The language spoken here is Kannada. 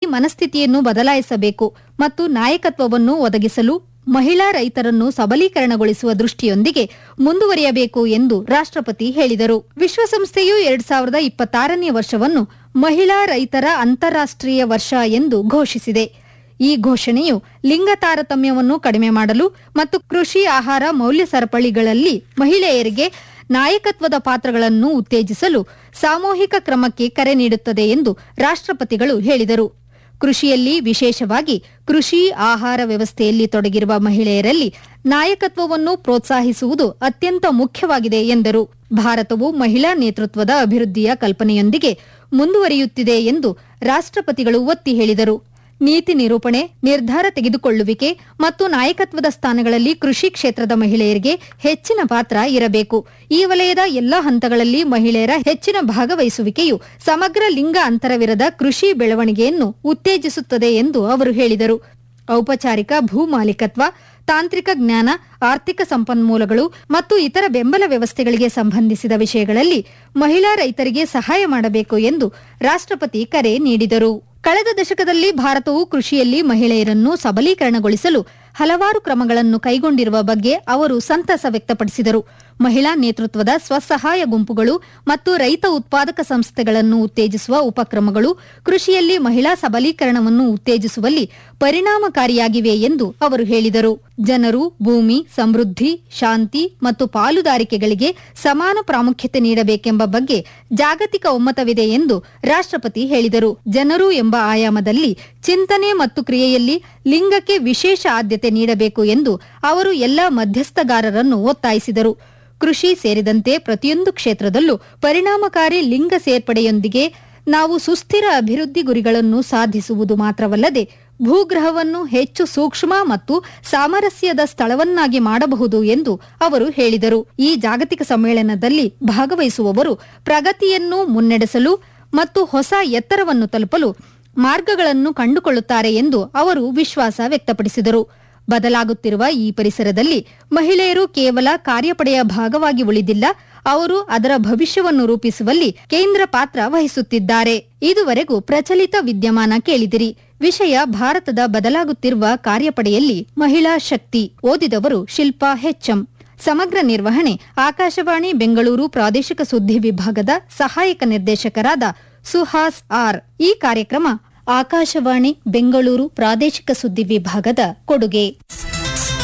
ಮನಸ್ಥಿತಿಯನ್ನು ಬದಲಾಯಿಸಬೇಕು ಮತ್ತು ನಾಯಕತ್ವವನ್ನು ಒದಗಿಸಲು ಮಹಿಳಾ ರೈತರನ್ನು ಸಬಲೀಕರಣಗೊಳಿಸುವ ದೃಷ್ಟಿಯೊಂದಿಗೆ ಮುಂದುವರಿಯಬೇಕು ಎಂದು ರಾಷ್ಟ್ರಪತಿ ಹೇಳಿದರು ವಿಶ್ವಸಂಸ್ಥೆಯು ಎರಡ್ ಸಾವಿರದ ಇಪ್ಪತ್ತಾರನೇ ವರ್ಷವನ್ನು ಮಹಿಳಾ ರೈತರ ಅಂತಾರಾಷ್ಟ್ರೀಯ ವರ್ಷ ಎಂದು ಘೋಷಿಸಿದೆ ಈ ಘೋಷಣೆಯು ಲಿಂಗ ತಾರತಮ್ಯವನ್ನು ಕಡಿಮೆ ಮಾಡಲು ಮತ್ತು ಕೃಷಿ ಆಹಾರ ಮೌಲ್ಯ ಸರಪಳಿಗಳಲ್ಲಿ ಮಹಿಳೆಯರಿಗೆ ನಾಯಕತ್ವದ ಪಾತ್ರಗಳನ್ನು ಉತ್ತೇಜಿಸಲು ಸಾಮೂಹಿಕ ಕ್ರಮಕ್ಕೆ ಕರೆ ನೀಡುತ್ತದೆ ಎಂದು ರಾಷ್ಟ್ರಪತಿಗಳು ಹೇಳಿದರು ಕೃಷಿಯಲ್ಲಿ ವಿಶೇಷವಾಗಿ ಕೃಷಿ ಆಹಾರ ವ್ಯವಸ್ಥೆಯಲ್ಲಿ ತೊಡಗಿರುವ ಮಹಿಳೆಯರಲ್ಲಿ ನಾಯಕತ್ವವನ್ನು ಪ್ರೋತ್ಸಾಹಿಸುವುದು ಅತ್ಯಂತ ಮುಖ್ಯವಾಗಿದೆ ಎಂದರು ಭಾರತವು ಮಹಿಳಾ ನೇತೃತ್ವದ ಅಭಿವೃದ್ಧಿಯ ಕಲ್ಪನೆಯೊಂದಿಗೆ ಮುಂದುವರಿಯುತ್ತಿದೆ ಎಂದು ರಾಷ್ಟ್ರಪತಿಗಳು ಒತ್ತಿ ಹೇಳಿದರು ನೀತಿ ನಿರೂಪಣೆ ನಿರ್ಧಾರ ತೆಗೆದುಕೊಳ್ಳುವಿಕೆ ಮತ್ತು ನಾಯಕತ್ವದ ಸ್ಥಾನಗಳಲ್ಲಿ ಕೃಷಿ ಕ್ಷೇತ್ರದ ಮಹಿಳೆಯರಿಗೆ ಹೆಚ್ಚಿನ ಪಾತ್ರ ಇರಬೇಕು ಈ ವಲಯದ ಎಲ್ಲಾ ಹಂತಗಳಲ್ಲಿ ಮಹಿಳೆಯರ ಹೆಚ್ಚಿನ ಭಾಗವಹಿಸುವಿಕೆಯು ಸಮಗ್ರ ಲಿಂಗ ಅಂತರವಿರದ ಕೃಷಿ ಬೆಳವಣಿಗೆಯನ್ನು ಉತ್ತೇಜಿಸುತ್ತದೆ ಎಂದು ಅವರು ಹೇಳಿದರು ಔಪಚಾರಿಕ ಭೂ ಮಾಲೀಕತ್ವ ತಾಂತ್ರಿಕ ಜ್ಞಾನ ಆರ್ಥಿಕ ಸಂಪನ್ಮೂಲಗಳು ಮತ್ತು ಇತರ ಬೆಂಬಲ ವ್ಯವಸ್ಥೆಗಳಿಗೆ ಸಂಬಂಧಿಸಿದ ವಿಷಯಗಳಲ್ಲಿ ಮಹಿಳಾ ರೈತರಿಗೆ ಸಹಾಯ ಮಾಡಬೇಕು ಎಂದು ರಾಷ್ಟ್ರಪತಿ ಕರೆ ನೀಡಿದರು ಕಳೆದ ದಶಕದಲ್ಲಿ ಭಾರತವು ಕೃಷಿಯಲ್ಲಿ ಮಹಿಳೆಯರನ್ನು ಸಬಲೀಕರಣಗೊಳಿಸಲು ಹಲವಾರು ಕ್ರಮಗಳನ್ನು ಕೈಗೊಂಡಿರುವ ಬಗ್ಗೆ ಅವರು ಸಂತಸ ವ್ಯಕ್ತಪಡಿಸಿದರು ಮಹಿಳಾ ನೇತೃತ್ವದ ಸ್ವಸಹಾಯ ಗುಂಪುಗಳು ಮತ್ತು ರೈತ ಉತ್ಪಾದಕ ಸಂಸ್ಥೆಗಳನ್ನು ಉತ್ತೇಜಿಸುವ ಉಪಕ್ರಮಗಳು ಕೃಷಿಯಲ್ಲಿ ಮಹಿಳಾ ಸಬಲೀಕರಣವನ್ನು ಉತ್ತೇಜಿಸುವಲ್ಲಿ ಪರಿಣಾಮಕಾರಿಯಾಗಿವೆ ಎಂದು ಅವರು ಹೇಳಿದರು ಜನರು ಭೂಮಿ ಸಮೃದ್ಧಿ ಶಾಂತಿ ಮತ್ತು ಪಾಲುದಾರಿಕೆಗಳಿಗೆ ಸಮಾನ ಪ್ರಾಮುಖ್ಯತೆ ನೀಡಬೇಕೆಂಬ ಬಗ್ಗೆ ಜಾಗತಿಕ ಒಮ್ಮತವಿದೆ ಎಂದು ರಾಷ್ಟ್ರಪತಿ ಹೇಳಿದರು ಜನರು ಎಂಬ ಆಯಾಮದಲ್ಲಿ ಚಿಂತನೆ ಮತ್ತು ಕ್ರಿಯೆಯಲ್ಲಿ ಲಿಂಗಕ್ಕೆ ವಿಶೇಷ ಆದ್ಯತೆ ನೀಡಬೇಕು ಎಂದು ಅವರು ಎಲ್ಲಾ ಮಧ್ಯಸ್ಥಗಾರರನ್ನು ಒತ್ತಾಯಿಸಿದರು ಕೃಷಿ ಸೇರಿದಂತೆ ಪ್ರತಿಯೊಂದು ಕ್ಷೇತ್ರದಲ್ಲೂ ಪರಿಣಾಮಕಾರಿ ಲಿಂಗ ಸೇರ್ಪಡೆಯೊಂದಿಗೆ ನಾವು ಸುಸ್ಥಿರ ಅಭಿವೃದ್ಧಿ ಗುರಿಗಳನ್ನು ಸಾಧಿಸುವುದು ಮಾತ್ರವಲ್ಲದೆ ಭೂಗ್ರಹವನ್ನು ಹೆಚ್ಚು ಸೂಕ್ಷ್ಮ ಮತ್ತು ಸಾಮರಸ್ಯದ ಸ್ಥಳವನ್ನಾಗಿ ಮಾಡಬಹುದು ಎಂದು ಅವರು ಹೇಳಿದರು ಈ ಜಾಗತಿಕ ಸಮ್ಮೇಳನದಲ್ಲಿ ಭಾಗವಹಿಸುವವರು ಪ್ರಗತಿಯನ್ನು ಮುನ್ನಡೆಸಲು ಮತ್ತು ಹೊಸ ಎತ್ತರವನ್ನು ತಲುಪಲು ಮಾರ್ಗಗಳನ್ನು ಕಂಡುಕೊಳ್ಳುತ್ತಾರೆ ಎಂದು ಅವರು ವಿಶ್ವಾಸ ವ್ಯಕ್ತಪಡಿಸಿದರು ಬದಲಾಗುತ್ತಿರುವ ಈ ಪರಿಸರದಲ್ಲಿ ಮಹಿಳೆಯರು ಕೇವಲ ಕಾರ್ಯಪಡೆಯ ಭಾಗವಾಗಿ ಉಳಿದಿಲ್ಲ ಅವರು ಅದರ ಭವಿಷ್ಯವನ್ನು ರೂಪಿಸುವಲ್ಲಿ ಕೇಂದ್ರ ಪಾತ್ರ ವಹಿಸುತ್ತಿದ್ದಾರೆ ಇದುವರೆಗೂ ಪ್ರಚಲಿತ ವಿದ್ಯಮಾನ ಕೇಳಿದಿರಿ ವಿಷಯ ಭಾರತದ ಬದಲಾಗುತ್ತಿರುವ ಕಾರ್ಯಪಡೆಯಲ್ಲಿ ಮಹಿಳಾ ಶಕ್ತಿ ಓದಿದವರು ಶಿಲ್ಪಾ ಹೆಚ್ಎಂ ಸಮಗ್ರ ನಿರ್ವಹಣೆ ಆಕಾಶವಾಣಿ ಬೆಂಗಳೂರು ಪ್ರಾದೇಶಿಕ ಸುದ್ದಿ ವಿಭಾಗದ ಸಹಾಯಕ ನಿರ್ದೇಶಕರಾದ ಸುಹಾಸ್ ಆರ್ ಈ ಕಾರ್ಯಕ್ರಮ ಆಕಾಶವಾಣಿ ಬೆಂಗಳೂರು ಪ್ರಾದೇಶಿಕ ಸುದ್ದಿ ವಿಭಾಗದ ಕೊಡುಗೆ